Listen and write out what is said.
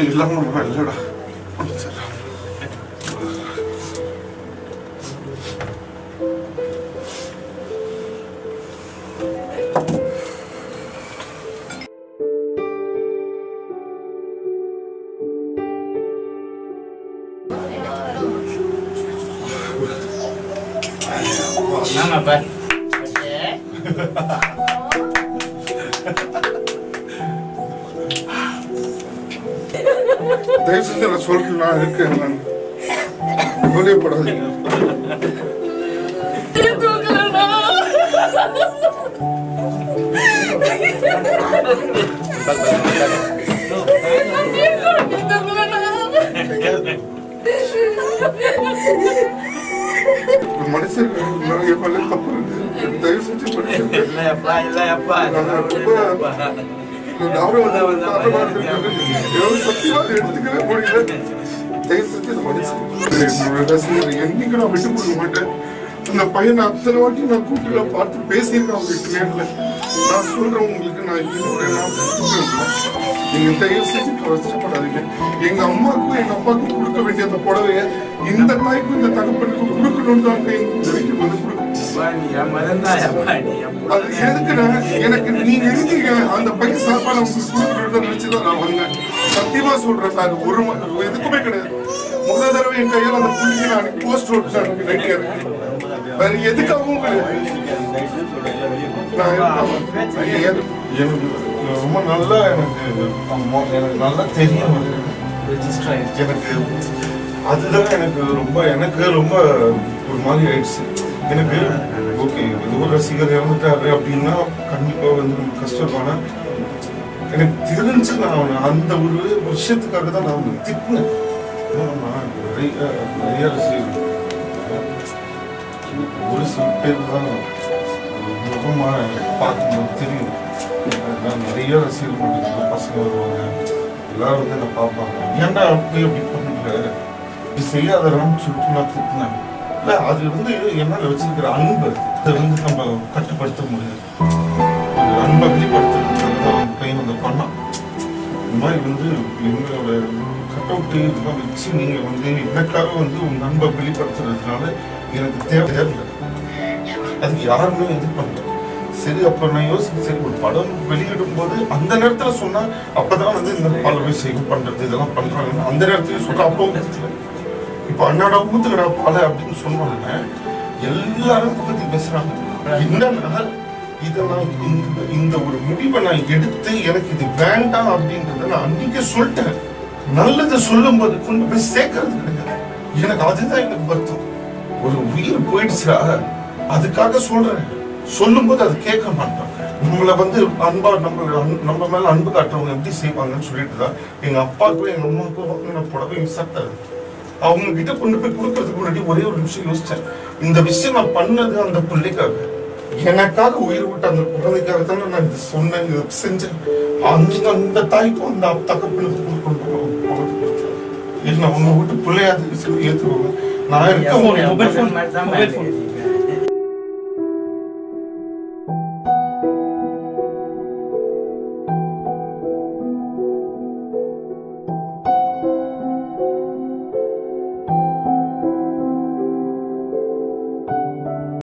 இல்லாம நான் இல்லடா மன்னிச்சிடுறா. என்னங்கப்பா தயவு செஞ்சு நான் சொல்றேன் நான் இருக்கேன் நான் கவலைப்படாதீங்க மனுஷன் நான் என் மேல தப்பு இருக்கு தயவு செஞ்சு மன்னிச்சிடுங்க. இல்லையப்பா இல்லையப்பா நான் ரொம்ப நானும் வந்து காரணமா இருந்திருக்கேன். எவ்வளவு சத்தியமா அதை எடுத்துக்கவே முடியல. தயவு செஞ்சு இதை மன்னிச்சிடுங்க. என்னோட ரசிகர் என்னைக்கும் நான் விட்டு கொடுக்க மாட்டேன் அந்த பையனை அத்தனை வாட்டி நான் கூப்பிட்டுல பார்த்து பேசியிருக்கேன் அவங்களுக்கு நேரில் நான் சொல்றேன் உங்களுக்கு நான் இன்னொரு நான் சொல்றேன். நீங்க தயவு செஞ்சு கஷ்டப்படாதீங்க எங்க அம்மாவுக்கும் எங்க அப்பாவுக்கும் கொடுக்க வேண்டிய அந்த புடவைய இந்த தாய்க்கும் இந்த தகப்பனுக்கும் கொடுக்கணும்னு தான் எங்க வீட்டுக்கு வந்து கொடுக்க அப்பா, நீ என் மகன் தான் அப்பா நீ என் அது எதுக்குன்னா எனக்கு நீங்க இருக்கீங்க அந்த பையன் சாப்பாடு உங்களுக்கு கொடுக்கணும்னு நினைச்சுதான் நான் வந்தேன் சத்தியமா சொல்றேன் சார் ஒரு ம- எதுக்குமே கிடையாது முதல் தடவை என் கையால அந்த புள்ளிக்கு நான் போஸ்ட் ஓட்டு எனக்கு நடிகர் வேற எதுக்காகவும் கிடையாது நான் இருக்கேன். எது- எனக்கு ரொம்ப நல்லா எனக்கு அம்மா எனக்கு நல்லா தெரியும் ரெஜிஸ்டர் ஆயிடுச்சு எனக்கு அதுதான் எனக்கு ரொம்ப எனக்கு ரொம்ப ஒரு மாதிரி ஆயிடுச்சு எனக்கு ஓகே இது ஒரு ரசிகர் இறந்துட்டாரு அப்படின்னா கண்டிப்பா வந்து நம்ம கஷ்டப்பான எனக்கு தெரிஞ்சு நான் அவனை அந்த ஒரு விஷயத்துக்காக தான் நான் அவனை திட்டினேன் ஆனா, நான் நிறைய நிறைய ரசிகர் ஒரு சில பேர் தான் முகமா பார்க்கும்போது தெரியும் நான் நிறைய ரசிகர் பண்ணிருக்கேன் பசங்க வருவாங்க எல்லாரும் வந்து என்ன பார்ப்பாங்க ஏன்டா அப்படி அப்படி பண்ணுற இப்படி செய்யாதடான்னு சொல்லிட்டு நான் திட்டினேன் இல்லை அது வந்து என்னால் வச்சிருக்கிற அன்பு அதை வந்து நம்ம கட்டுப்படுத்த முடியாது ஒரு அன்பை வெளிப்படுத்துறதுக்காக தான் அந்த பையன் வந்து பண்ணான் இந்த மாதிரி வந்து எங்களோட கட் அவுட்டு இதெல்லாம் வச்சு நீங்கள் வந்து எனக்காக வந்து உங்க அன்பை வெளிப்படுத்துறதுனால எனக்கு தேவை தேவையில்லை அதுக்கு யாருமே இது பண்ணல சரி அப்ப நான் யோசிச்சு சரி ஒரு படம் வெளியிடும் போது அந்த நேரத்துல சொன்னா அப்பதான் வந்து இந்த பல விஷயம் பண்றது இதெல்லாம் பண்றாங்க அந்த நேரத்துல சொல்ற அப்போ இப்ப அண்ணாடா ஊத்துக்கடா பால அப்படின்னு சொன்னாங்க எல்லாரும் பத்தி பேசுறாங்க என்னன்னா இதை நான் இந்த இந்த ஒரு முடிவை நான் எடுத்து எனக்கு இது வேண்டாம் அப்படின்றத நான் அன்னைக்கே சொல்லிட்டேன் நல்லதை சொல்லும் போது கொண்டு போய் சேர்க்கறது கிடையாது எனக்கு அதுதான் எனக்கு வருத்தம் ஒரு உயிர் போயிடுச்சுடா அதுக்காக சொல்றேன் சொல்லும்போது அது கேட்க மாட்டோம் நம்மளை வந்து அன்பா நம்ம நம்ம மேல அன்பு காட்டுறவங்க எப்படி செய்வாங்கன்னு சொல்லிட்டு தான் எங்க அப்பாவுக்கும் எங்க அம்மாவுக்கும் வாங்கின புடவையும் சட்டை அவங்க கிட்ட கொண்டு போய் கொடுக்கறதுக்கு முன்னாடி ஒரே ஒரு நிமிஷம் யோசிச்சேன் இந்த விஷயம் நான் பண்ணது அந்த பிள்ளைக்காக எனக்காக உயிர் விட்ட அந்த குழந்தைக்காக தானே நான் இது சொன்னேன் இதை செஞ்சேன் அந்த அந்த தாய்க்கும் அந்த தகப்பனுக்கு கொடுக்கணும் இல்லை உங்க வீட்டு பிள்ளையாது சொல்லி ஏற்றுக்கோங்க நான் இருக்க மொபைல் முடியும் ஃபோன் மாதிரி தான் Mobile phone.